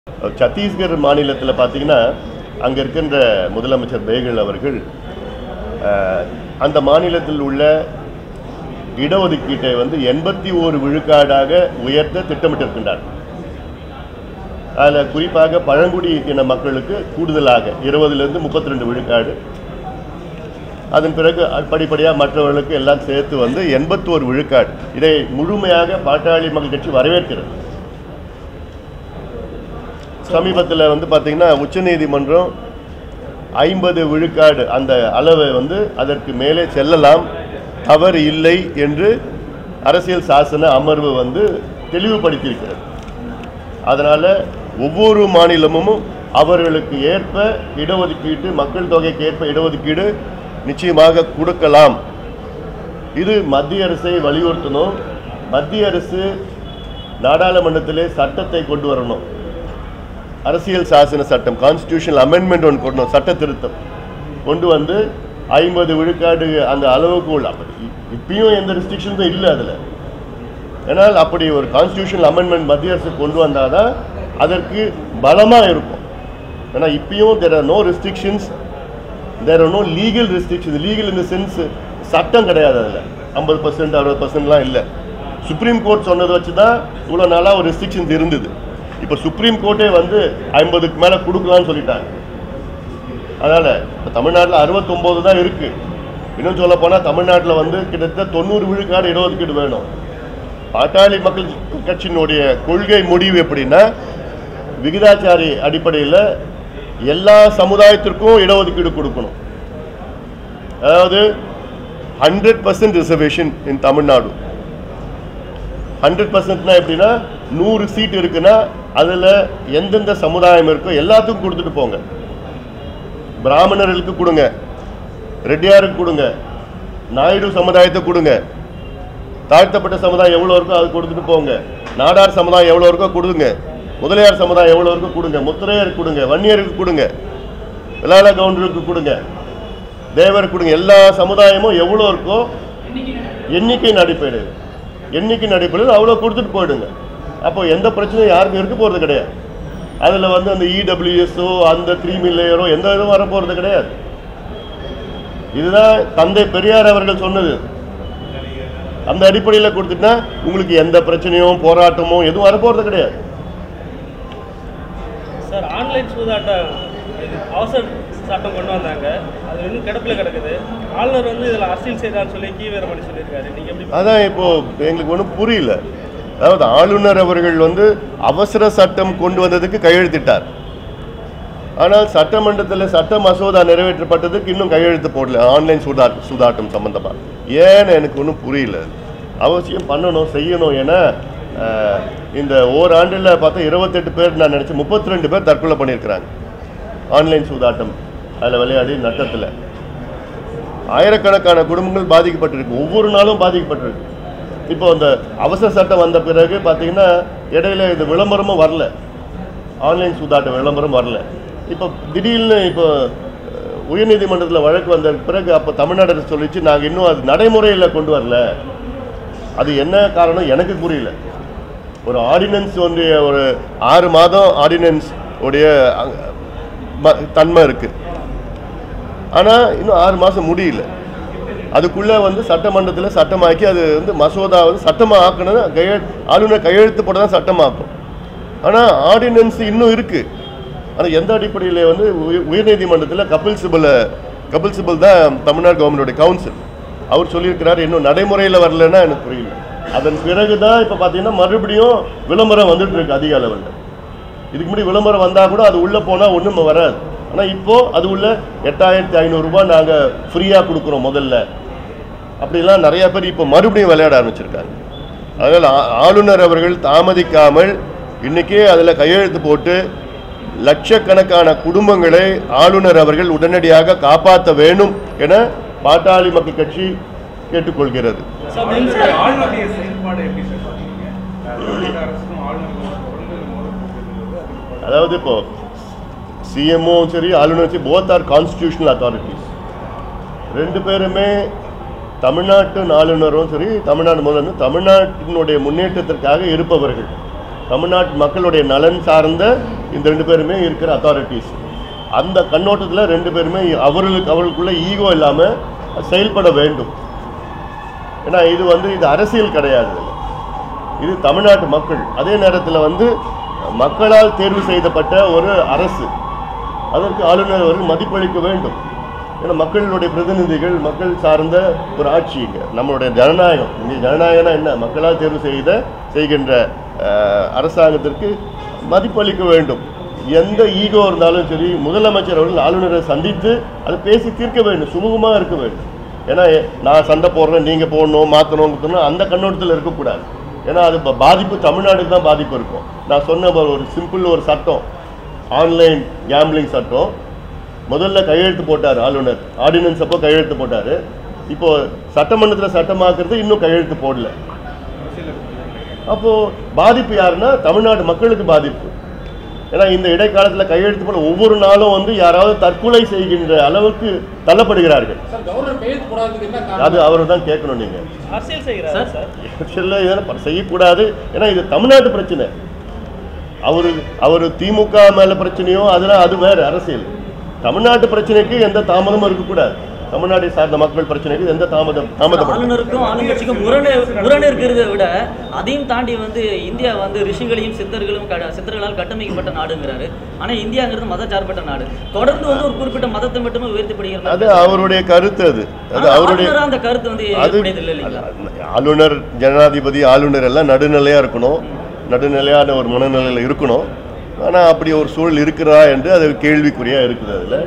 சத்தீஸ்கர் மாநிலத்தில் பார்த்தீங்கன்னா அங்கே இருக்கின்ற முதலமைச்சர் பேகல் அவர்கள் அஹ், அந்த மாநிலத்தில் உள்ள இடஒதுக்கீட்டை வந்து எண்பத்தி ஓரு விழுக்காடாக உயர்த்த திட்டமிட்டிருக்கின்றார் அதில் குறிப்பாக பழங்குடி இன மக்களுக்கு கூடுதலாக இருபதுலேருந்து முப்பத்தி ரெண்டு விழுக்காடு அதன் பிறகு படிப்படியாக மற்றவர்களுக்கு எல்லாம் சேர்த்து வந்து எண்பத்தோரு விழுக்காடு இதை முழுமையாக பாட்டாளி மக்கள் கட்சி வரவேற்கிறது சமீபத்தில் வந்து பார்த்தீங்கன்னா உச்சநீதிமன்றம் ஐம்பது விழுக்காடு அந்த அளவை வந்து அதற்கு மேலே செல்லலாம் தவறு இல்லை என்று அரசியல் சாசன அமர்வு வந்து தெளிவுபடுத்தியிருக்கிறது அதனால் ஒவ்வொரு மாநிலமும் அவர்களுக்கு ஏற்ப இடஒதுக்கீட்டு மக்கள் தொகைக்கு ஏற்ப இடஒதுக்கீடு நிச்சயமாக கொடுக்கலாம் இது மத்திய அரசை வலியுறுத்தணும் மத்திய அரசு நாடாளுமன்றத்திலே சட்டத்தை கொண்டு வரணும் அரசியல் சாசன சட்டம் கான்ஸ்டியூஷனல் அமெண்ட்மெண்ட் ஒன்று கொண்டு வரணும், சட்ட திருத்தம் கொண்டு வந்து ஐம்பது விழுக்காடு அந்த அளவுக்கு உள்ள அப்ப இ- இப்பயும் எந்த ரெஸ்ட்ரிக்ஷன்ஸும் இல்லை அதில் ஏன்னால் அப்படி ஒரு கான்ஸ்டியூஷனல் அமெண்ட்மெண்ட் மத்திய அரசு கொண்டு வந்தால் தான் அதற்கு பலமாக இருக்கும் ஏன்னா இப்பயும் there are no restrictions there are no legal restriction legal இந்த சென்ஸ் சட்டம் கிடையாது அதில் ஐம்பது பர்சன்ட் அறுபது பர்சன்ட்லாம் இல்லை சுப்ரீம் கோர்ட் சொன்னதை வச்சு தான் இவ்வளோ நாளாக ஒரு ரெஸ்ட்ரிக்ஷன்ஸ் இருந்தது இப்போ சுப்ரீம் கோர்ட்டே வந்து ஐம்பதுக்கு மேலே கொடுக்கலாம்னு சொல்லிட்டாங்க அதனால் இப்போ தமிழ்நாட்டில் அறுபத்தொம்போது தான் இருக்குது இன்னும் சொல்ல போனால் தமிழ்நாட்டில் வந்து கிட்டத்தட்ட தொண்ணூறு விழுக்காடு இடஒதுக்கீடு வேணும் பாட்டாளி மக்கள் கட்சியினுடைய கொள்கை முடிவு எப்படின்னா விகிதாச்சாரி அடிப்படையில் எல்லா சமுதாயத்திற்கும் இடஒதுக்கீடு கொடுக்கணும் அதாவது hundred percent reservation in Tamil Nadu hundred பர்சன்ட்னா எப்படின்னா நூறு சீட் இருக்குன்னா அதில் எந்தெந்த சமுதாயம் இருக்கோ எல்லாத்துக்கும் கொடுத்துட்டு போங்க பிராமணர்களுக்கு கொடுங்க ரெட்டியாருக்கு கொடுங்க நாயுடு சமுதாயத்தை கொடுங்க தாழ்த்தப்பட்ட சமுதாயம் எவ்வளோ இருக்கோ அது கொடுத்துட்டு போங்க நாடார் சமுதாயம் எவ்வளோ இருக்கோ கொடுங்க முதலியார் சமுதாயம் எவ்வளோ இருக்கோ கொடுங்க முத்திரையருக்கு கொடுங்க வன்னியருக்கு கொடுங்க விலால கவுண்டருக்கு கொடுங்க தேவருக்கு கொடுங்க எல்லா சமுதாயமும் எவ்வளோ இருக்கோ எண்ணிக்கையின் அடிப்படையில் எண்ணிக்கையின் அடிப்படையில் அவ்வளோ கொடுத்துட்டு போயிடுங்க அப்போ எந்த பிரச்சனையும் யாருக்கும் இருக்க போகிறது கிடையாது அதில் வந்து அந்த இடபிள்யூஎஸோ அந்த த்ரீ மில்லையரோ எந்த இதுவும் வர போகிறது கிடையாது இதுதான் தந்தை பெரியார் அவர்கள் சொன்னது அந்த அடிப்படையில் கொடுத்துட்டா உங்களுக்கு எந்த பிரச்சனையும் போராட்டமும் எதுவும் வரப்போகிறது கிடையாது சார் ஆன்லைன் சூதாட்டம் இது அவசர சட்டம் கொண்டு வந்தாங்க அது இன்னும் கிடப்பில் கிடக்குது ஆளுநர் வந்து இதில் அரசியல் செய்தான்னு சொல்லி கீ வீரமணி சொல்லியிருக்காரு நீங்கள் எப்படி அதான் இப்போ எங்களுக்கு ஒன்றும் புரியல அதாவது ஆளுநர் அவர்கள் வந்து அவசர சட்டம் கொண்டு வந்ததுக்கு கையெழுத்திட்டார் ஆனால் சட்டமன்றத்தில் சட்ட மசோதா நிறைவேற்றப்பட்டதுக்கு இன்னும் கையெழுத்து போடல ஆன்லைன் சூதா சூதாட்டம் சம்பந்தமா ஏன்னு எனக்கு ஒன்றும் புரியல அவசியம் பண்ணணும் செய்யணும் ஏன்னா அஹ், இந்த ஓராண்டில் பார்த்தா இருபத்தெட்டு பேர் நான் நினச்சேன் முப்பத்தி ரெண்டு பேர் தற்கொலை பண்ணியிருக்கிறாங்க ஆன்லைன் சூதாட்டம் அதில் விளையாடி நட்டத்தில் ஆயிரக்கணக்கான குடும்பங்கள் பாதிக்கப்பட்டிருக்கு ஒவ்வொரு நாளும் பாதிக்கப்பட்டிருக்கு இப்போ அந்த அவசர சட்டம் வந்த பிறகு பார்த்தீங்கன்னா இடையில இது விளம்பரமும் வரல ஆன்லைன் சூதாட்ட விளம்பரம் வரல இப்போ திடீர்னு இப்போ அஹ், உயர்நீதிமன்றத்தில் வழக்கு வந்த பிறகு அப்போ தமிழ்நாடு அரசு சொல்லிச்சு நாங்கள் இன்னும் அது நடைமுறையில் கொண்டு வரல அது என்ன காரணம் எனக்கு புரியல ஒரு ஆர்டினன்ஸ் ஒன்றிய ஒரு ஆறு மாதம் ஆர்டினன்ஸ் உடைய அஹ், ம- தன்மை இருக்குது ஆனால் இன்னும் ஆறு மாதம் முடியல அதுக்குள்ளே வந்து சட்டமன்றத்தில் சட்டமாக்கி அது வந்து மசோதா வந்து சட்டமாக ஆக்கணும் கையெழு ஆளுநர் கையெழுத்து போட்டு தான் சட்டமாக்கும் ஆனால் ஆர்டினன்ஸ் இன்னும் இருக்குது ஆனால் எந்த அடிப்படையில் வந்து உய- உயர்நீதிமன்றத்தில் கபில் சிபலை கபில் சிபல் தான் தமிழ்நாடு கவர்மெண்டோட கவுன்சில் அவர் சொல்லியிருக்கிறார் இன்னும் நடைமுறையில் வரலன்னா எனக்கு புரியல அதன் பிறகு தான் இப்போ பார்த்தீங்கன்னா மறுபடியும் விளம்பரம் வந்துட்டு இருக்கு அதிக அளவில் இதுக்கு முன்னாடி விளம்பரம் வந்தால் கூட அது உள்ளே போனால் ஒன்றும் வராது ஆனால் இப்போது அது உள்ள எட்டாயிரத்தி ஐநூறுரூபா நாங்கள் ஃப்ரீயாக கொடுக்குறோம் முதல்ல அப்படிலாம் நிறைய பேர் இப்போ மறுபடியும் விளையாட ஆரம்பிச்சிருக்காங்க அதனால் ஆ- ஆளுநர் அவர்கள் தாமதிக்காமல் இன்றைக்கே அதில் கையெழுத்து போட்டு லட்சக்கணக்கான குடும்பங்களை ஆளுநர் அவர்கள் உடனடியாக காப்பாற்ற வேண்டும் என பாட்டாளி மக்கள் கட்சி கேட்டுக்கொள்கிறது சார் மின்சார ஆளுநருடைய செயல்பாடு எப்படி சார் பாக்குறீங்க தமிழ்நாடு அரசுக்கும் ஆளுநருக்கும் தொடர்ந்து இந்த மோதல் போக்குறது அது அதாவது இப்போ சிஎம்ஓவும் சரி ஆளுநரும் சரி போத் ஆர் கான்ஸ்டியூஷனல் அத்தாரிட்டிஸ் ரெண்டு பேருமே தமிழ்நாட்டு ஆளுநரும் சரி தமிழ்நாடு முதல்வர் தமிழ்நாட்டினுடைய முன்னேற்றத்திற்காக இருப்பவர்கள் தமிழ்நாட்டு மக்களுடைய நலன் சார்ந்த இந்த ரெண்டு பேருமே இருக்கிற அத்தாரிட்டிஸ் அந்த கண்ணோட்டத்தில் ரெண்டு பேருமே அவர்களுக்கு அவர்களுக்குள்ள ஈகோ இல்லாமல் செயல்பட வேண்டும் ஏன்னா இது வந்து இது அரசியல் கிடையாது இது தமிழ்நாட்டு மக்கள் அதே நேரத்தில் வந்து மக்களால் தேர்வு செய்யப்பட்ட ஒரு அரசு அதற்கு ஆளுநர் அவர்கள் மதிப்பளிக்க வேண்டும் ஏன்னா மக்களுடைய பிரதிநிதிகள் மக்கள் சார்ந்த ஒரு ஆட்சி இங்கே நம்மளுடைய ஜனநாயகம் இங்கே ஜனநாயகம்னா என்ன மக்களால் தேர்வு செய்த செய்கின்ற அஹ், அரசாங்கத்திற்கு மதிப்பளிக்க வேண்டும் எந்த ஈகோ இருந்தாலும் சரி முதலமைச்சர் அவர்கள் ஆளுநரை சந்தித்து அதை பேசி தீர்க்க வேண்டும் சுமூகமாக இருக்க வேண்டும் ஏன்னா எ- நான் சண்டை போடுறேன் நீங்கள் போடணும் மாற்றணும் குத்தணும் அந்த கண்ணோட்டத்தில் இருக்கக்கூடாது ஏன்னா அது ப- பாதிப்பு தமிழ்நாட்டுக்கு தான் பாதிப்பு இருக்கும் நான் சொன்ன ஒரு- ஒரு சிம்பிள் ஒரு சட்டம் ஆன்லைன் கேம்பிளிங் சட்டம் முதல்ல கையெழுத்து போட்டார் ஆளுநர் ஆர்டினன்ஸ் அப்போ கையெழுத்து போட்டார் இப்போ சட்டமன்றத்தில் சட்டமாக்குறது இன்னும் கையெழுத்து போடல அப்போ பாதிப்பு யாருன்னா தமிழ்நாடு மக்களுக்கு பாதிப்பு ஏன்னா இந்த இடைக்காலத்தில் கையெழுத்து போட ஒவ்வொரு நாளும் வந்து யாராவது தற்கொலை செய்கின்ற அளவுக்கு தள்ளப்படுகிறார்கள் சார் கவர்னர் கையெழுத்து போடாததுக்கு என்ன காரணம் அது அவர் தான் கேட்கணும் நீங்கள் அரசியல் செய்கிறாரா சார் அரசியல்ல இதெல்லாம் செய்யக்கூடாது ஏன்னா இது தமிழ்நாட்டு பிரச்சனை அவரு அவர் திமுக மேல பிரச்சனையோ அதெல்லாம் அது வேற அரசியல் தமிழ்நாட்டு பிரச்சனைக்கு எந்த தாமதமும் இருக்கக்கூடாது தமிழ்நாட்டை சார்ந்த மக்கள் பிரச்சனைக்கு எந்த தாமதம் தாமதப்படும் ஆளுநருக்கும் ஆளுங்கட்சிக்கும் முரண் முரண் இருக்கிறத விட அதையும் தாண்டி வந்து இந்தியா வந்து ரிஷிகளையும் சித்தர்களும் க- சித்தர்களால் கட்டமைக்கப்பட்ட நாடுங்கிறாரு ஆனா இந்தியாங்கிறது மதச்சார்பற்ற நாடு தொடர்ந்து வந்து ஒரு குறிப்பிட்ட மதத்தை மட்டுமே உயர்த்தப்படுகிறது அது அவருடைய கருத்து அது அது ஆனா அவருடைய ஆளுநரா அந்த கருத்து வந்து அது ஏற்புடையது இல்லை இல்லைங்களா ஆளுநர் ஜனாதிபதி ஆளுநர் எல்லாம் நடுநிலையா இருக்கணும் நடுநிலையான ஒரு மனநிலையில் இருக்கணும் ஆனால் அப்படி ஒரு சூழல் இருக்கிறதா என்று அது கேள்விக்குறியா இருக்குது அதில்